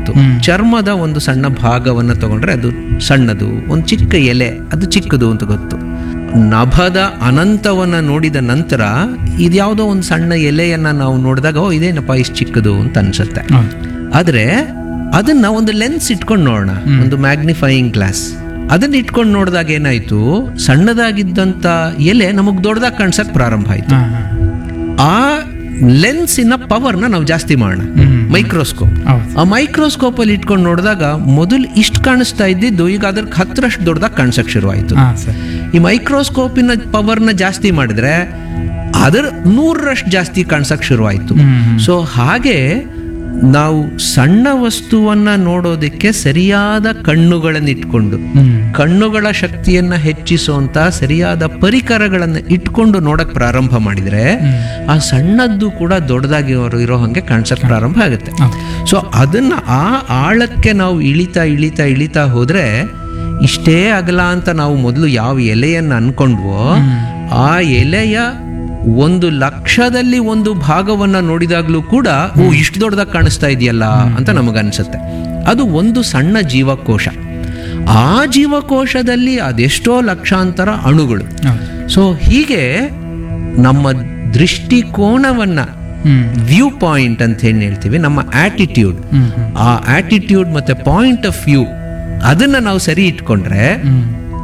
ಗೊತ್ತು ಚರ್ಮದ ಒಂದು ಸಣ್ಣ ಭಾಗವನ್ನು ತಗೊಂಡ್ರೆ ಅದು ಸಣ್ಣದು ಒಂದು ಚಿಕ್ಕ ಎಲೆ ಅದು ಚಿಕ್ಕದು ಅಂತ ಗೊತ್ತು ನಭದ ಅನಂತವನ್ನ ನೋಡಿದ ನಂತರ ಇದ್ಯಾವುದೋ ಒಂದು ಸಣ್ಣ ಎಲೆಯನ್ನ ನಾವು ನೋಡಿದಾಗ ಓ ಇದೇನಪ್ಪ ಇಷ್ಟು ಚಿಕ್ಕದು ಅಂತ ಅನ್ಸುತ್ತೆ ಹೌದು ಆದ್ರೆ ಅದನ್ನ ಒಂದು ಲೆನ್ಸ್ ಇಟ್ಕೊಂಡು ನೋಡೋಣ ಒಂದು ಮ್ಯಾಗ್ನಿಫೈಯಿಂಗ್ ಗ್ಲಾಸ್ ಅದನ್ನ ಇಟ್ಕೊಂಡು ನೋಡಿದಾಗ ಏನಾಯ್ತು ಸಣ್ಣದಾಗಿದ್ದಂತ ಎಲೆ ನಮಗ್ ದೊಡ್ಡದಾಗಿ ಕಾಣಿಸಕ್ ಪ್ರಾರಂಭ ಆಯ್ತು ಹಾ, ಹಾ. ಆ ಲೆನ್ಸಿನ ಪವರ್ನ ನಾವು ಜಾಸ್ತಿ ಮಾಡೋಣ ಹ್ಮ್. ಮೈಕ್ರೋಸ್ಕೋಪ್ ಹೌದು ಆ ಮೈಕ್ರೋಸ್ಕೋಪ್ ಅಲ್ಲಿ ಇಟ್ಕೊಂಡು ನೋಡಿದಾಗ ಮೊದಲು ಇಷ್ಟು ಕಾಣಿಸ್ತಾ ಇದ್ದಿದ್ದು ಈಗ ಅದ್ರ ಹತ್ತರಷ್ಟು ದೊಡ್ಡದಾಗಿ ಕಾಣಿಸಕ್ ಶುರು ಆಯ್ತು ಹಾ ಸರ್ ಈ ಮೈಕ್ರೋಸ್ಕೋಪಿನ ಪವರ್ನ ಜಾಸ್ತಿ ಮಾಡಿದ್ರೆ ಅದರ ನೂರರಷ್ಟು ಜಾಸ್ತಿ ಕಾಣಿಸಕ್ ಶುರು ಆಯ್ತು ಹ್ಮ್ ಸೊ ಹಾಗೆ ನಾವು ಸಣ್ಣ ವಸ್ತುವನ್ನ ನೋಡೋದಕ್ಕೆ ಸರಿಯಾದ ಕಣ್ಣುಗಳನ್ನು ಇಟ್ಕೊಂಡು ಹ್ಮ್ ಕಣ್ಣುಗಳ ಶಕ್ತಿಯನ್ನ ಹೆಚ್ಚಿಸುವಂತ ಸರಿಯಾದ ಪರಿಕರಗಳನ್ನು ಇಟ್ಕೊಂಡು ನೋಡಕ್ ಪ್ರಾರಂಭ ಮಾಡಿದ್ರೆ ಆ ಸಣ್ಣದ್ದು ಕೂಡ ದೊಡ್ಡದಾಗಿ ಅವರು ಇರೋ ಹಂಗೆ ಕಾಣಿಸಕ್ ಪ್ರಾರಂಭ ಆಗುತ್ತೆ ಹೌದು. ಸೊ ಅದನ್ನ ಆ ಆಳಕ್ಕೆ ನಾವು ಇಳಿತಾ ಇಳಿತಾ ಇಳಿತಾ ಹೋದ್ರೆ ಇಷ್ಟೇ ಅಗಲ ಅಂತ ನಾವು ಮೊದಲು ಯಾವ ಎಲೆಯನ್ನ ಅನ್ಕೊಂಡ್ವೋ ಆ ಎಲೆಯ ಒಂದು ಲಕ್ಷದಲ್ಲಿ ಒಂದು ಭಾಗವನ್ನ ನೋಡಿದಾಗ್ಲೂ ಕೂಡ ಓ ಇಷ್ಟು ದೊಡ್ಡದಾಗಿ ಕಾಣಿಸ್ತಾ ಇದೆಯಲ್ಲ ಅಂತ ನಮಗನ್ಸುತ್ತೆ ಅದು ಒಂದು ಸಣ್ಣ ಜೀವಕೋಶ ಆ ಜೀವಕೋಶದಲ್ಲಿ ಅದೆಷ್ಟೋ ಲಕ್ಷಾಂತರ ಅಣುಗಳು ಹೌದು ಸೊ ಹೀಗೆ ನಮ್ಮ ದೃಷ್ಟಿಕೋನವನ್ನ ಹ್ಮ್ ವ್ಯೂ ಪಾಯಿಂಟ್ ಅಂತ ಏನ್ ಹೇಳ್ತೀವಿ ನಮ್ಮ ಆಟಿಟ್ಯೂಡ್ ಹ್ಮ್ ಹ್ಮ್ ಆ ಆಟಿಟ್ಯೂಡ್ ಮತ್ತೆ ಪಾಯಿಂಟ್ ಆಫ್ ವ್ಯೂ ಅದನ್ನ ನಾವು ಸರಿ ಇಟ್ಕೊಂಡ್ರೆ ಹ್ಮ್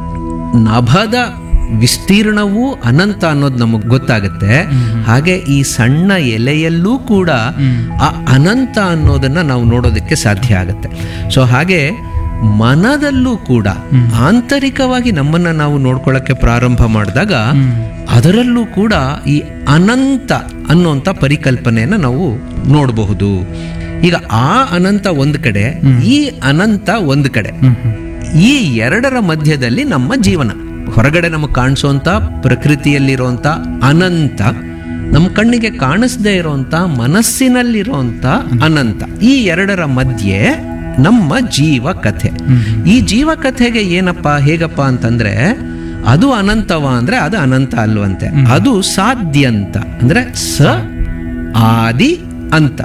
ನಭದ ವಿಸ್ತೀರ್ಣವೂ ಅನಂತ ಅನ್ನೋದು ನಮಗೆ ಗೊತ್ತಾಗುತ್ತೆ ಹಾಗೆ ಈ ಸಣ್ಣ ಎಲೆಯಲ್ಲೂ ಕೂಡ ಆ ಅನಂತ ಅನ್ನೋದನ್ನ ನಾವು ನೋಡೋದಕ್ಕೆ ಸಾಧ್ಯ ಆಗುತ್ತೆ ಸೊ ಹಾಗೆ ಮನದಲ್ಲೂ ಕೂಡ ಆಂತರಿಕವಾಗಿ ನಮ್ಮನ್ನ ನಾವು ನೋಡ್ಕೊಳ್ಳೋಕ್ಕೆ ಪ್ರಾರಂಭ ಮಾಡಿದಾಗ ಅದರಲ್ಲೂ ಕೂಡ ಈ ಅನಂತ ಅನ್ನುವಂಥ ಪರಿಕಲ್ಪನೆಯನ್ನು ನಾವು ನೋಡಬಹುದು ಈಗ ಆ ಅನಂತ ಒಂದು ಕಡೆ ಈ ಅನಂತ ಒಂದು ಕಡೆ ಹ್ಮ್ ಹ್ಮ್ ಈ ಎರಡರ ಮಧ್ಯದಲ್ಲಿ ನಮ್ಮ ಜೀವನ ಹೊರಗಡೆ ನಮಗೆ ಕಾಣಿಸುವಂತ ಪ್ರಕೃತಿಯಲ್ಲಿರುವಂತ ಅನಂತ ನಮ್ಮ ಕಣ್ಣಿಗೆ ಕಾಣಿಸದೇ ಇರುವಂತ ಮನಸ್ಸಿನಲ್ಲಿರುವಂತ ಅನಂತ ಈ ಎರಡರ ಮಧ್ಯೆ ನಮ್ಮ ಜೀವ ಕಥೆ ಈ ಜೀವ ಕಥೆಗೆ ಏನಪ್ಪ ಹೇಗಪ್ಪ ಅಂತಂದ್ರೆ ಅದು ಅನಂತವ ಅಂದ್ರೆ ಅದು ಅನಂತ ಅಲ್ವಂತೆ ಅದು ಸಾಧ್ಯಂತ ಅಂದ್ರೆ ಸ ಆದಿ ಅಂತ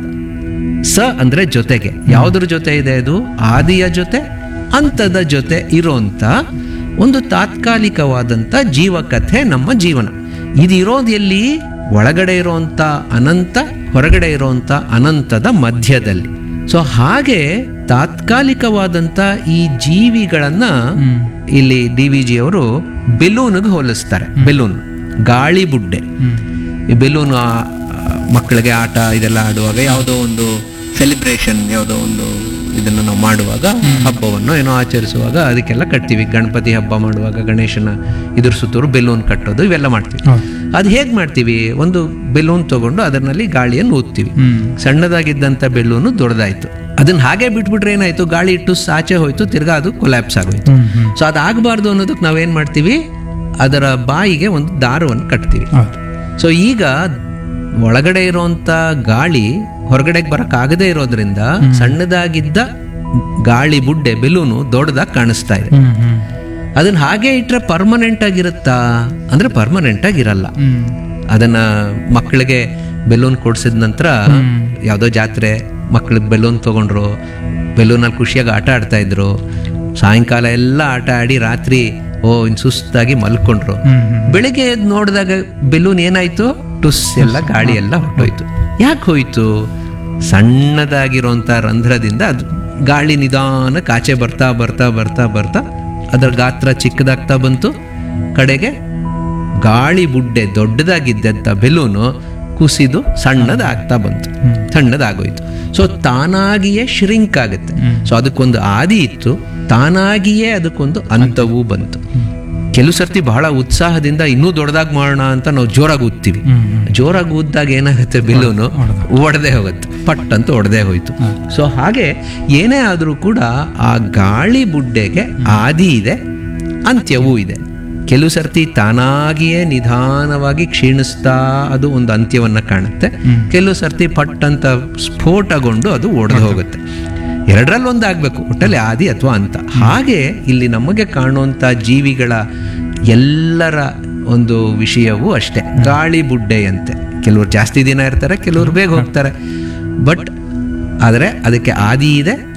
ಸ ಅಂದ್ರೆ ಜೊತೆಗೆ ಯಾವುದ್ರ ಜೊತೆ ಇದೆ ಅದು ಆದಿಯ ಜೊತೆ ಅಂತದ ಜೊತೆ ಇರೋಂಥ ಒಂದು ತಾತ್ಕಾಲಿಕವಾದಂಥ ಜೀವಕಥೆ ನಮ್ಮ ಜೀವನ ಇದು ಇರೋದು ಎಲ್ಲಿ ಒಳಗಡೆ ಇರೋಂಥ ಅನಂತ ಹೊರಗಡೆ ಇರೋಂಥ ಅನಂತದ ಮಧ್ಯದಲ್ಲಿ ಸೊ ಹಾಗೆ ತಾತ್ಕಾಲಿಕವಾದಂಥ ಈ ಜೀವಿಗಳನ್ನ ಇಲ್ಲಿ ಡಿ ವಿ ಜಿ ಅವರು ಬೆಲೂನ್ಗೆ ಹೋಲಿಸ್ತಾರೆ ಬೆಲೂನ್ ಗಾಳಿ ಬುಡ್ಡೆ ಈ ಬೆಲೂನ್ ಮಕ್ಕಳಿಗೆ ಆಟ ಇದೆಲ್ಲ ಆಡುವಾಗ ಯಾವುದೋ ಒಂದು ಸೆಲಿಬ್ರೇಷನ್ ಯಾವುದೋ ಒಂದು ಇದನ್ನು ನಾವು ಮಾಡುವಾಗ ಹಬ್ಬವನ್ನು ಏನೋ ಆಚರಿಸುವಾಗ ಅದಕ್ಕೆಲ್ಲ ಕಟ್ತೀವಿ ಗಣಪತಿ ಹಬ್ಬ ಮಾಡುವಾಗ ಗಣೇಶನ ಇದ್ರ ಸುತ್ತೂರು ಬೆಲೂನ್ ಕಟ್ಟೋದು ಇವೆಲ್ಲ ಮಾಡ್ತೀವಿ ಹೌದು ಅದು ಹೇಗೆ ಮಾಡ್ತೀವಿ ಒಂದು ಬೆಲೂನ್ ತಗೊಂಡು ಅದರಲ್ಲಿ ಗಾಳಿಯನ್ನು ಊದ್ತೀವಿ ಹ್ಮ್ ಸಣ್ಣದಾಗಿದ್ದಂಥ ಬೆಲೂನು ದೊಡ್ಡದಾಯ್ತು ಅದನ್ನ ಹಾಗೆ ಬಿಟ್ಬಿಟ್ರೆ ಏನಾಯ್ತು ಗಾಳಿ ಇಟ್ಟು ಸಾಚೆ ಹೋಯ್ತು ತಿರ್ಗಾ ಅದು ಕೊಲ್ಯಾಪ್ಸ್ ಆಗೋಯ್ತು ಹ್ಮ್ ಹ್ಮ್ ಸೊ ಅದಾಗಬಾರ್ದು ಅನ್ನೋದಕ್ಕೆ ನಾವೇನ್ ಮಾಡ್ತೀವಿ ಅದರ ಬಾಯಿಗೆ ಒಂದು ದಾರವನ್ನು ಕಟ್ತೀವಿ ಹೌದು ಸೊ ಈಗ ಒಳಗಡೆ ಇರುವಂತ ಗಾಳಿ ಹೊರಗಡೆಗೆ ಬರಕ್ಕಾಗದೇ ಇರೋದ್ರಿಂದ ಸಣ್ಣದಾಗಿದ್ದ ಗಾಳಿ ಬುಡ್ಡೆ ಬೆಲೂನು ದೊಡ್ಡದಾಗಿ ಕಾಣಿಸ್ತಾ ಇದೆ ಹ್ಮ್ ಹ್ಮ್ ಅದನ್ನ ಹಾಗೆ ಇಟ್ರೆ ಪರ್ಮನೆಂಟ್ ಆಗಿರುತ್ತಾ ಅಂದ್ರೆ ಪರ್ಮನೆಂಟ್ ಆಗಿರಲ್ಲ ಹ್ಮ್ ಅದನ್ನ ಮಕ್ಕಳಿಗೆ ಬೆಲೂನ್ ಕೊಡ್ಸಿದ ನಂತರ ಯಾವುದೋ ಜಾತ್ರೆ ಮಕ್ಳಿಗೆ ಬೆಲೂನ್ ತಗೊಂಡ್ರು ಬೆಲೂನಲ್ಲಿ ಖುಷಿಯಾಗಿ ಆಟ ಆಡ್ತಾ ಇದ್ರು ಸಾಯಂಕಾಲ ಎಲ್ಲ ಆಟ ಆಡಿ ರಾತ್ರಿ ಓ ಇನ್ ಸುಸ್ತಾಗಿ ಮಲ್ಕೊಂಡ್ರು ಹ್ಮ್ ಹ್ಮ್ ಬೆಳಿಗ್ಗೆ ಎದ್ದು ನೋಡಿದಾಗ ಬೆಲೂನ್ ಏನಾಯ್ತು ಟುಸ್ ಎಲ್ಲ ಗಾಳಿ ಎಲ್ಲ ಹೊಟ್ಟೋಯ್ತು ಯಾಕೆ ಹೋಯ್ತು ಸಣ್ಣದಾಗಿರೋಂಥ ರಂಧ್ರದಿಂದ ಅದು ಗಾಳಿ ನಿಧಾನಕ್ಕೆ ಆಚೆ ಬರ್ತಾ ಬರ್ತಾ ಬರ್ತಾ ಬರ್ತಾ ಅದರ ಗಾತ್ರ ಚಿಕ್ಕದಾಗ್ತಾ ಬಂತು ಕಡೆಗೆ ಗಾಳಿ ಬುಡ್ಡೆ ದೊಡ್ಡದಾಗಿದ್ದಂಥ ಬೆಲೂನು ಕುಸಿದು ಸಣ್ಣದಾಗ್ತಾ ಬಂತು ಸಣ್ಣದಾಗೋಯ್ತು ಸೊ ತಾನಾಗಿಯೇ ಶ್ರಿಂಕ್ ಆಗುತ್ತೆ ಸೊ ಅದಕ್ಕೊಂದು ಆದಿ ಇತ್ತು ತಾನಾಗಿಯೇ ಅದಕ್ಕೊಂದು ಅಂತವೂ ಬಂತು ಕೆಲವು ಸರ್ತಿ ಬಹಳ ಉತ್ಸಾಹದಿಂದ ಇನ್ನೂ ದೊಡ್ಡದಾಗಿ ಮಾಡೋಣ ಅಂತ ನಾವು ಜೋರಾಗಿ ಊದ್ತೀವಿ ಹ್ಮ್ ಹ್ಮ್ ಜೋರಾಗಿ ಊದ್ದಾಗ ಏನಾಗುತ್ತೆ ಬಿಲ್ಲೂನು ಒಡೆದೇ ಹೋಗುತ್ತೆ ಪಟ್ ಅಂತ ಒಡೆದೇ ಹೋಯ್ತು ಸೊ ಹಾಗೆ ಏನೇ ಆದರೂ ಕೂಡ ಆ ಗಾಳಿ ಬುಡ್ಡೆಗೆ ಆದಿ ಇದೆ ಅಂತ್ಯವೂ ಇದೆ ಕೆಲವು ಸರ್ತಿ ತಾನಾಗಿಯೇ ನಿಧಾನವಾಗಿ ಕ್ಷೀಣಿಸ್ತಾ ಅದು ಒಂದು ಅಂತ್ಯವನ್ನ ಕಾಣುತ್ತೆ ಕೆಲವು ಸರ್ತಿ ಪಟ್ ಅಂತ ಸ್ಫೋಟಗೊಂಡು ಅದು ಒಡೆದು ಹೋಗುತ್ತೆ ಎರಡರಲ್ಲಿ ಒಂದು ಆಗ್ಬೇಕು ಒಟ್ಟಲ್ಲಿ ಆದಿ ಅಥವಾ ಅಂತ ಹಾಗೆ ಇಲ್ಲಿ ನಮಗೆ ಕಾಣುವಂಥ ಜೀವಿಗಳ ಎಲ್ಲರ ಒಂದು ವಿಷಯವೂ ಅಷ್ಟೇ ಗಾಳಿ ಬುಡ್ಡೆಯಂತೆ ಕೆಲವರು ಜಾಸ್ತಿ ದಿನ ಇರ್ತಾರೆ ಕೆಲವರು ಬೇಗ ಹೋಗ್ತಾರೆ ಬಟ್ ಆದರೆ ಅದಕ್ಕೆ ಆದಿ ಇದೆ